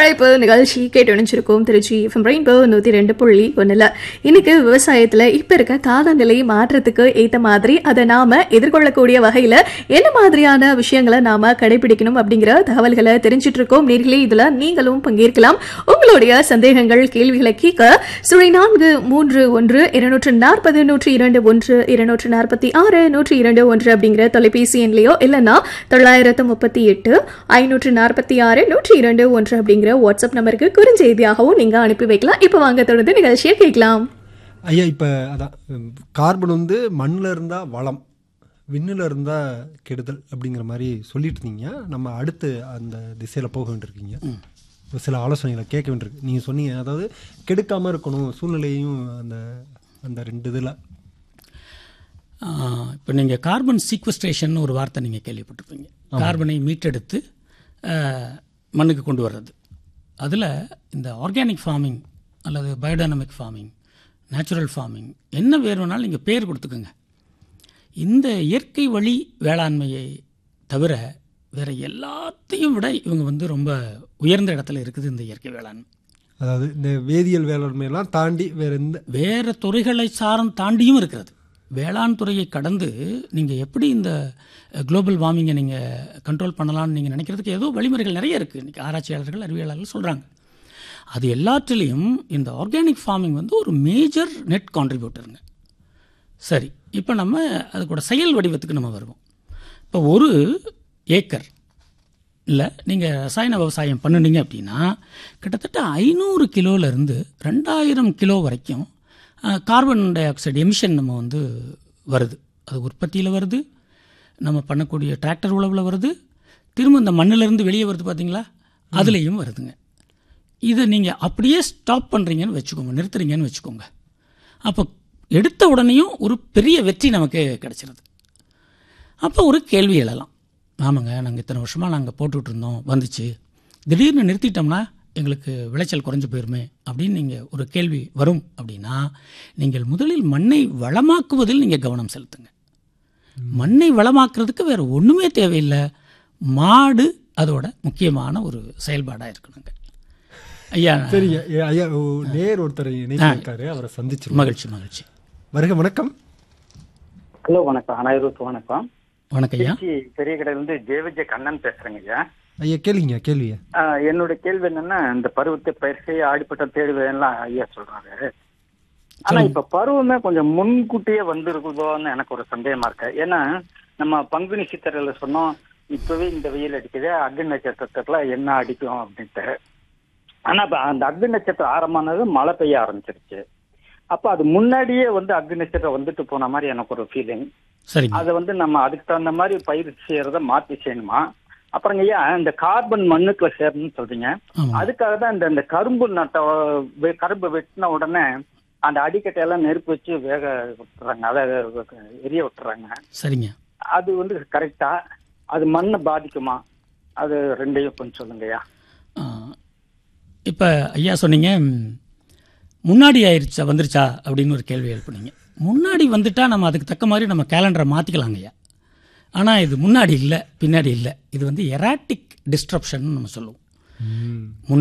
அழைப்பு நிகழ்ச்சி கேட்டு நினைச்சிருக்கோம் திருச்சி எஃப்எம் ரெயின்போ நூத்தி ரெண்டு புள்ளி ஒண்ணுல இன்னைக்கு விவசாயத்துல இப்ப இருக்க காலநிலை மாற்றத்துக்கு ஏத்த மாதிரி அதை நாம எதிர்கொள்ளக்கூடிய வகையில என்ன மாதிரியான விஷயங்களை நாம கடைபிடிக்கணும் அப்படிங்கிற தகவல்களை தெரிஞ்சிட்டு இருக்கோம் நேர்களே இதுல நீங்களும் பங்கேற்கலாம் உங்களுடைய சந்தேகங்கள் கேள்விகளை கேட்க சுழி நான்கு மூன்று ஒன்று இருநூற்று நாற்பது நூற்றி இரண்டு ஒன்று இருநூற்று நாற்பத்தி ஆறு நூற்றி இரண்டு ஒன்று அப்படிங்கிற தொலைபேசி எண்லையோ இல்லைன்னா தொள்ளாயிரத்து முப்பத்தி எட்டு ஐநூற்று நாற்பத்தி ஆறு நூற்றி இரண்டு ஒன்று அப்படிங்கிற வாட்ஸ்அப் நம்பருக்கு குறுஞ்செய்தியாகவும் நீங்க அனுப்பி வைக்கலாம் இப்போ வாங்க தொடர்ந்து நிகழ்ச்சியை கேட்கலாம் ஐயா இப்போ அதான் உம், கார்பன் வந்து மண்ணில் இருந்தால் வளம் விண்ணில் இருந்தால் கெடுதல் அப்படிங்கிற மாதிரி சொல்லிட்டு இருந்தீங்க நம்ம அடுத்து அந்த திசையில் போக வேண்டியிருக்கீங்க ஒரு சில ஆலோசனைகளை கேட்க வேண்டியிருக்கு நீங்கள் சொன்னீங்க அதாவது கெடுக்காமல் இருக்கணும் சூழ்நிலையும் அந்த அந்த ரெண்டு இதில் இப்போ நீங்கள் கார்பன் சீக்வஸ்ட்ரேஷன் ஒரு வார்த்தை நீங்கள் கேள்விப்பட்டிருப்பீங்க கார்பனை மீட்டெடுத்து ஆ, மண்ணுக்கு கொண்டு வர்றது அதில் இந்த ஆர்கானிக் ஃபார்மிங் அல்லது பயோடைனமிக் ஃபார்மிங் நேச்சுரல் ஃபார்மிங் என்ன வேறு வேணாலும் நீங்கள் பேர் கொடுத்துக்கோங்க இந்த இயற்கை வழி வேளாண்மையை தவிர வேற எல்லாத்தையும் விட இவங்க வந்து ரொம்ப உயர்ந்த இடத்துல இருக்குது இந்த இயற்கை வேளாண்மை அதாவது இந்த வேதியியல் வேளாண்மையெல்லாம் தாண்டி வேற எந்த வேற துறைகளை சாரம் தாண்டியும் இருக்கிறது வேளாண் துறையை கடந்து நீங்கள் எப்படி இந்த குளோபல் வார்மிங்கை நீங்கள் கண்ட்ரோல் பண்ணலாம்னு நீங்கள் நினைக்கிறதுக்கு ஏதோ வழிமுறைகள் நிறைய இருக்குது இன்றைக்கி ஆராய்ச்சியாளர்கள் அறிவியலாளர்கள் சொல்கிறாங்க அது எல்லாத்துலேயும் இந்த ஆர்கானிக் ஃபார்மிங் வந்து ஒரு மேஜர் நெட் கான்ட்ரிபியூட்டருங்க சரி இப்போ நம்ம அது கூட செயல் வடிவத்துக்கு நம்ம வருவோம் இப்போ ஒரு ஏக்கர் இல்லை நீங்கள் ரசாயன விவசாயம் பண்ணுனீங்க அப்படின்னா கிட்டத்தட்ட ஐநூறு கிலோலேருந்து ரெண்டாயிரம் கிலோ வரைக்கும் ah, carbon dioxide emission நம்ம வந்து வருது அது உற்பத்தியில் வருது நம்ம பண்ணக்கூடிய டிராக்டர் உழவில் வருது திரும்ப இந்த மண்ணிலேருந்து வெளியே வருது பார்த்தீங்களா அதுலேயும் வருதுங்க இதை நீங்கள் அப்படியே ஸ்டாப் பண்ணுறீங்கன்னு வச்சுக்கோங்க நிறுத்துறீங்கன்னு வச்சுக்கோங்க அப்போ எடுத்த உடனேயும் ஒரு பெரிய வெற்றி நமக்கு கிடைச்சிருது அப்போ ஒரு கேள்வி எழலாம் ஆமாங்க நாங்கள் இத்தனை வருஷமாக நாங்கள் போட்டுட்டு இருந்தோம் வந்துச்சு திடீர்னு நிறுத்திட்டோம்னா எங்களுக்கு விளைச்சல் குறைஞ்சு போயிருமே அப்படின்னு நீங்கள் ஒரு கேள்வி வரும் அப்படின்னா நீங்கள் முதலில் மண்ணை வளமாக்குவதில் நீங்கள் கவனம் செலுத்துங்க மண்ணை வளமாக்குறதுக்கு வேற ஒன்றுமே தேவையில்லை மாடு அதோட முக்கியமான ஒரு செயல்பாடாக இருக்கணுங்க ஐயா சரி ஐயா, ஐயா ஓ, நேர் ஒருத்தர் இணைச்சிருக்காரு அவரை சந்திச்சிருக்கோம் மகிழ்ச்சி மகிழ்ச்சி வருக வணக்கம் ஹலோ வணக்கம் அனைவருக்கும் வணக்கம் வணக்கம் ஐயா திருச்சி பெரிய கடையில இருந்து ஜேவிஜே கண்ணன் பேசுறேங்க ஐயா ஐயா கேளுங்க கேள்விய ஆஹ் என்னோட கேள்வி என்னன்னா இந்த பருவத்தை பயிர் செய்ய ஆடிப்பட்ட தேடுவேன்லாம் ஐயா சொல்றாரு ஆனா இப்ப பருவமே கொஞ்சம் முன்கூட்டியே வந்திருக்குதோன்னு எனக்கு ஒரு சந்தேகமா இருக்கு ஏன்னா நம்ம பங்குனி சித்திரையில சொன்னோம் இப்பவே இந்த வெயில் அடிக்குது அக்னி நட்சத்திரத்துல என்ன அடிக்கும் அப்படின்ட்டு ஆனா இப்ப அந்த அக்னி நட்சத்திரம் ஆரம்பமானது மழை பெய்ய ஆரம்பிச்சிருச்சு அப்ப அது முன்னாடியே வந்து அக்னி நட்சத்திரம் வந்துட்டு போன மாதிரி எனக்கு ஒரு ஃபீலிங் சரிங்க அதை வந்து நம்ம அதுக்கு தகுந்த மாதிரி பயிர் செய்யறத மாத்தி செய்யணுமா அப்புறம் ஐயா இந்த கார்பன் மண்ணுக்குள்ள சேரணும்னு சொல்றீங்க ஆமாம் அதுக்காக தான் இந்த இந்த கரும்பு நட்ட வெ- கரும்பு வெட்டின உடனே அந்த அடிக்கட்டையெல்லாம் நெருப்பு வச்சு வேக விட்டுறாங்க அதை எரிய விட்டுறாங்க சரிங்க அது வந்து கரெக்டா அது மண்ணை பாதிக்குமா அது ரெண்டையும் கொஞ்சம் சொல்லுங்கய்யா இப்போ ஐயா சொன்னீங்க ம், முன்னாடி ஆயிருச்சா வந்துருச்சா அப்படின்னு ஒரு கேள்வி எழுப்புனீங்க முன்னாடி வந்துட்டா நம்ம அதுக்கு தக்க மாதிரி நம்ம கேலண்டரை மாற்றிக்கலாங்க ஐயா ஆனால் இது முன்னாடி இல்லை பின்னாடி இல்லை இது வந்து எராட்டிக் டிஸ்ட்ரப்ஷன் நம்ம சொல்லுவோம் முன்